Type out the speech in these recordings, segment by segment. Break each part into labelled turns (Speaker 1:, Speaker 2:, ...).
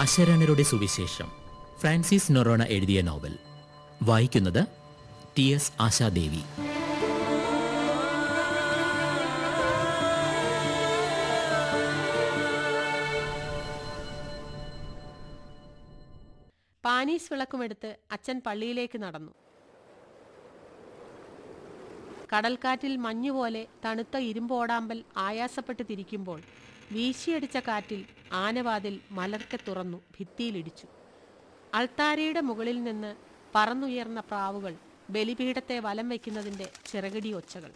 Speaker 1: അശരണരുടെ സുവിശേഷം ഫ്രാൻസിസ് നൊറോണ എഴുതിയ നോവൽ വായിക്കുന്നത് ടി എസ് ആശാദേവി
Speaker 2: പാനീസ് വിളക്കുമെടുത്ത് അച്ഛൻ പള്ളിയിലേക്ക് നടന്നു കടൽക്കാറ്റിൽ മഞ്ഞുപോലെ തണുത്ത ഇരുമ്പോടാമ്പൽ ആയാസപ്പെട്ട് തിരിക്കുമ്പോൾ വീശിയടിച്ച കാറ്റിൽ ആനവാതിൽ മലർക്കെ തുറന്നു ഭിത്തിയിലിടിച്ചു അൾത്താരയുടെ മുകളിൽ നിന്ന് പറന്നുയർന്ന പ്രാവുകൾ ബലിപീഠത്തെ വലം വയ്ക്കുന്നതിന്റെ ചിറകടി ഒച്ചകൾ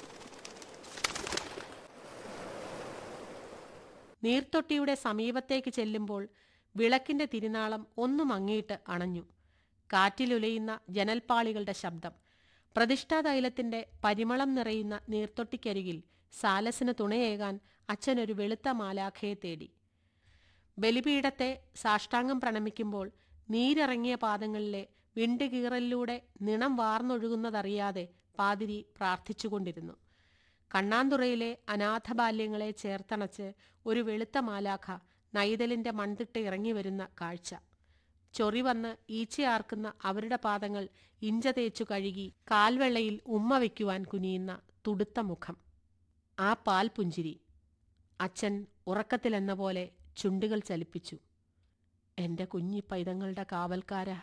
Speaker 2: നീർത്തൊട്ടിയുടെ സമീപത്തേക്ക് ചെല്ലുമ്പോൾ വിളക്കിന്റെ തിരുനാളം ഒന്നു മങ്ങിയിട്ട് അണഞ്ഞു കാറ്റിലുലയുന്ന ജനൽപ്പാളികളുടെ ശബ്ദം പ്രതിഷ്ഠാതൈലത്തിന്റെ പരിമളം നിറയുന്ന നീർത്തൊട്ടിക്കരികിൽ സാലസിന് തുണയേകാൻ അച്ഛനൊരു വെളുത്ത മാലാഖയെ തേടി ബലിപീഠത്തെ സാഷ്ടാംഗം പ്രണമിക്കുമ്പോൾ നീരിറങ്ങിയ പാദങ്ങളിലെ വിണ്ടുകീറലിലൂടെ നിണം വാർന്നൊഴുകുന്നതറിയാതെ പാതിരി പ്രാർത്ഥിച്ചുകൊണ്ടിരുന്നു കണ്ണാന്തുറയിലെ അനാഥബാല്യങ്ങളെ ചേർത്തണച്ച് ഒരു വെളുത്ത മാലാഖ നൈതലിന്റെ മൺതിട്ട് ഇറങ്ങി വരുന്ന കാഴ്ച ചൊറി വന്ന് ഈച്ചയാർക്കുന്ന അവരുടെ പാദങ്ങൾ ഇഞ്ച തേച്ചു കഴുകി കാൽവെള്ളയിൽ ഉമ്മ വയ്ക്കുവാൻ കുനിയുന്ന തുടുത്ത മുഖം ആ പാൽ പുഞ്ചിരി അച്ഛൻ ഉറക്കത്തിലെന്ന പോലെ ചുണ്ടുകൾ ചലിപ്പിച്ചു എന്റെ കുഞ്ഞി പൈതങ്ങളുടെ കാവൽക്കാരാ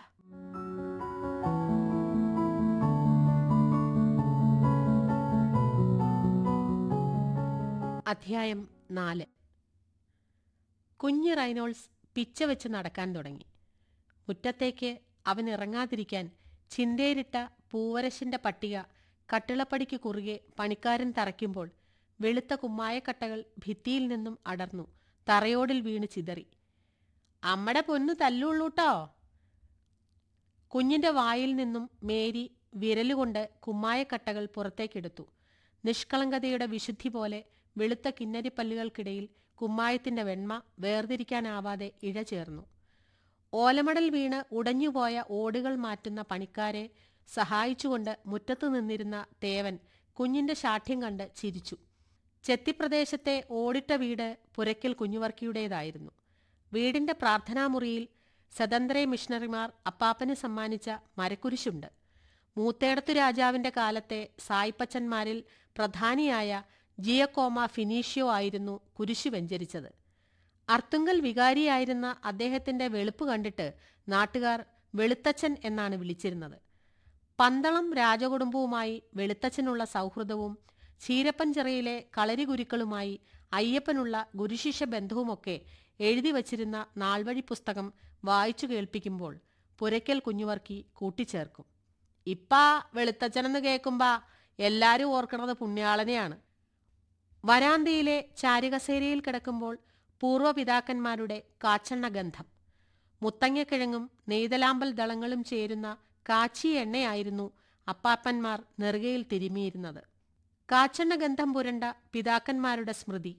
Speaker 2: അധ്യായം നാല് കുഞ്ഞ് റൈനോൾസ് പിച്ച വെച്ച് നടക്കാൻ തുടങ്ങി മുറ്റത്തേക്ക് അവൻ ഇറങ്ങാതിരിക്കാൻ ചിന്തേരിട്ട പൂവരശിന്റെ പട്ടിക കട്ടിളപ്പടിക്ക് കുറുകെ പണിക്കാരൻ തറയ്ക്കുമ്പോൾ വെളുത്ത കുമ്മായക്കട്ടകൾ ഭിത്തിയിൽ നിന്നും അടർന്നു തറയോടിൽ വീണ് ചിതറി അമ്മടെ പൊന്നു തല്ലുള്ളൂട്ടോ കുഞ്ഞിന്റെ വായിൽ നിന്നും മേരി വിരലുകൊണ്ട് കുമ്മായക്കട്ടകൾ പുറത്തേക്കെടുത്തു നിഷ്കളങ്കതയുടെ വിശുദ്ധി പോലെ വെളുത്ത കിന്നരിപ്പല്ലുകൾക്കിടയിൽ കുമ്മായത്തിന്റെ വെണ്മ വേർതിരിക്കാനാവാതെ ഇഴചേർന്നു ഓലമടൽ വീണ് ഉടഞ്ഞുപോയ ഓടുകൾ മാറ്റുന്ന പണിക്കാരെ സഹായിച്ചുകൊണ്ട് മുറ്റത്തു നിന്നിരുന്ന തേവൻ കുഞ്ഞിന്റെ ശാഠ്യം കണ്ട് ചിരിച്ചു ചെത്തിപ്രദേശത്തെ ഓടിട്ട വീട് പുരയ്ക്കൽ കുഞ്ഞുവർക്കിയുടേതായിരുന്നു വീടിന്റെ പ്രാർത്ഥനാമുറിയിൽ സ്വതന്ത്ര മിഷണറിമാർ അപ്പാപ്പന് സമ്മാനിച്ച മരക്കുരിശുണ്ട് മൂത്തേടത്തു രാജാവിന്റെ കാലത്തെ സായിപ്പച്ചന്മാരിൽ പ്രധാനിയായ ജിയക്കോമ ഫിനീഷ്യോ ആയിരുന്നു കുരിശു വെഞ്ചരിച്ചത് അർത്തുങ്കൽ വികാരിയായിരുന്ന അദ്ദേഹത്തിന്റെ വെളുപ്പ് കണ്ടിട്ട് നാട്ടുകാർ വെളുത്തച്ഛൻ എന്നാണ് വിളിച്ചിരുന്നത് പന്തളം രാജകുടുംബവുമായി വെളുത്തച്ഛനുള്ള സൗഹൃദവും ചീരപ്പഞ്ചിറയിലെ കളരിഗുരുക്കളുമായി അയ്യപ്പനുള്ള ഗുരുശിഷ്യ ബന്ധവുമൊക്കെ എഴുതി വച്ചിരുന്ന നാൾവഴി പുസ്തകം വായിച്ചു കേൾപ്പിക്കുമ്പോൾ പുരയ്ക്കൽ കുഞ്ഞുവർക്കി കൂട്ടിച്ചേർക്കും ഇപ്പാ വെളുത്തച്ഛനെന്ന് കേൾക്കുമ്പോ എല്ലാരും ഓർക്കണത് പുണ്യാളനെയാണ് വരാന്തയിലെ ചാരുകസേരയിൽ കിടക്കുമ്പോൾ പൂർവ്വപിതാക്കന്മാരുടെ കാച്ചെണ്ണ ഗന്ധം മുത്തങ്ങക്കിഴങ്ങും നെയ്തലാമ്പൽ ദളങ്ങളും ചേരുന്ന കാച്ചിയ എണ്ണയായിരുന്നു അപ്പാപ്പന്മാർ നെറുകയിൽ തിരുമിയിരുന്നത് കാച്ചെണ്ണ ഗന്ധം പുരണ്ട പിതാക്കന്മാരുടെ സ്മൃതി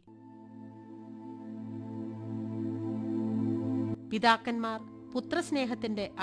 Speaker 2: പിതാക്കന്മാർ പുത്രസ്നേഹത്തിന്റെ